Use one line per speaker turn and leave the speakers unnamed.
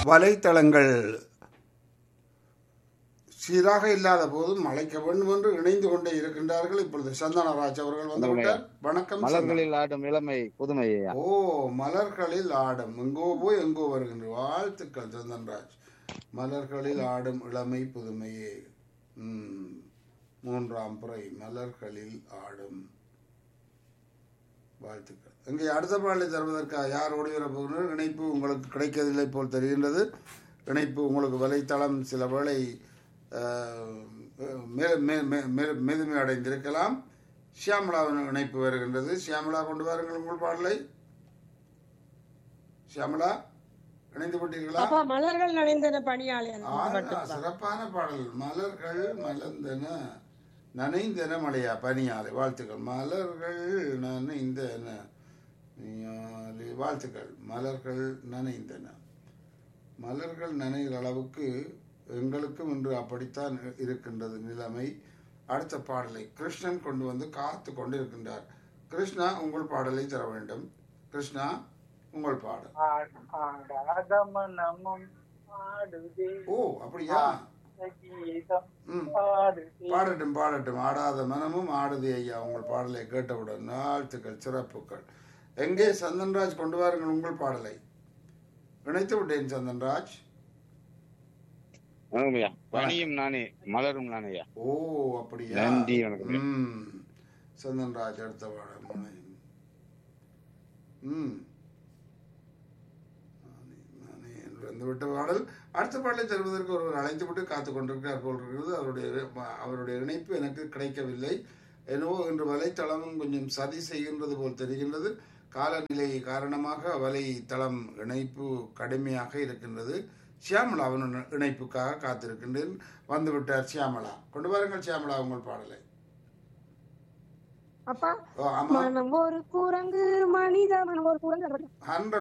வலைத்தளங்கள் சீராக இல்லாத போதும் அழைக்க வேண்டும் என்று இணைந்து கொண்டே இருக்கின்றார்கள் இப்பொழுது சந்தனராஜ் அவர்கள் வந்து விட்டார் வணக்கம் சந்தன.
மலர்களில் ஆடும் இளமை புதுமை ஐயா
ஓ மலர்களில் ஆடும் எங்கோ போய் எங்கோ வருகின்ற வாழ்த்துக்கள் சந்தன்ராஜ் மலர்களில் ஆடும் இளமை புதுமையே ம், மூன்றாம் புறை மலர்களில் ஆடும் வாழ்த்துக்கள் இங்கே அடுத்த பாடலை தருவதற்காக யார் ஓடி வர போகிறீர்கள் இணைப்பு உங்களுக்கு கிடைக்கவில்லை போல் தெரிகின்றது இணைப்பு உங்களுக்கு வலைத்தளம் சில வேளை அஹ், மே- மே- மே- மே- மேதுமை அடைந்திருக்கலாம் ஷியாமலாவின் இணைப்பு வருகின்றது ஷியாமலா கொண்டு வாருங்கள் உங்கள் பாடலை ஷியாமலா இணைந்து விட்டீர்களா
அப்பா மலர்கள் நனைந்தன பணியாளி
ஆ, சிறப்பான பாடல் மலர்கள் மலர்ந்தன நனைந்தன மலையா பனியாலை வாழ்த்துக்கள் மலர்கள் நனைந்தன பனியாலை வாழ்த்துக்கள் மலர்கள் நனைந்தன மலர்கள் நனைகிற அளவுக்கு எங்களுக்கும் இன்று அப்படித்தான் இருக்கின்றது நிலைமை அடுத்த பாடலை கிருஷ்ணன் கொண்டு வந்து காத்து கொண்டிருக்கின்றார் கிருஷ்ணா உங்கள் பாடலை தர வேண்டும் கிருஷ்ணா உங்கள் பாடல்
ஆடாத மனமும் ஆடுதே
ஓ அப்படியா
கீதம்
ம்
பாடுதே
பாடட்டும் பாடட்டும் ஆடாத மனமும் ஆடுது ஐயா உங்கள் பாடலை கேட்டவுடன் வாழ்த்துக்கள் சிறப்புகள் எங்கே சந்தன்ராஜ் கொண்டு வாருங்கள் உங்கள் பாடலை இணைத்து விட்டேன் சந்தன்ராஜ்
வணக்கம் ஐயா பனியும் நானே மலரும் நானே ஐயா
ஓ அப்படியா
நன்றி வணக்கம் ஐயா.
ம் சந்தன்ராஜ் அடுத்த பாடல் முனை. ம் நானே, நானே என்று வந்துவிட்ட பாடல் அடுத்த பாடலை தருவதற்கு ஒருவர் அழைத்து விட்டு காத்து கொண்டிருக்கிறார் போல் இருக்கிறது அவருடைய அவருடைய இணைப்பு எனக்கு கிடைக்கவில்லை என்னவோ இன்று வலைத்தளமும் கொஞ்சம் சதி செய்கின்றது போல் தெரிகின்றது காலநிலை காரணமாக வலைத்தளம் இணைப்பு கடுமையாக இருக்கின்றது சியாமலாவின் இணை- இணைப்புக்காக காத்திருக்கின்றேன் வந்துவிட்டார் சியாமலா கொண்டு வாருங்கள் சியாமலா உங்கள் பாடலை
அப்பா
ஓ, ஆமா
மனம் ஒரு குரங்கு மனித மனம் ஒரு குரங்கு
ஹண்ட்ரட்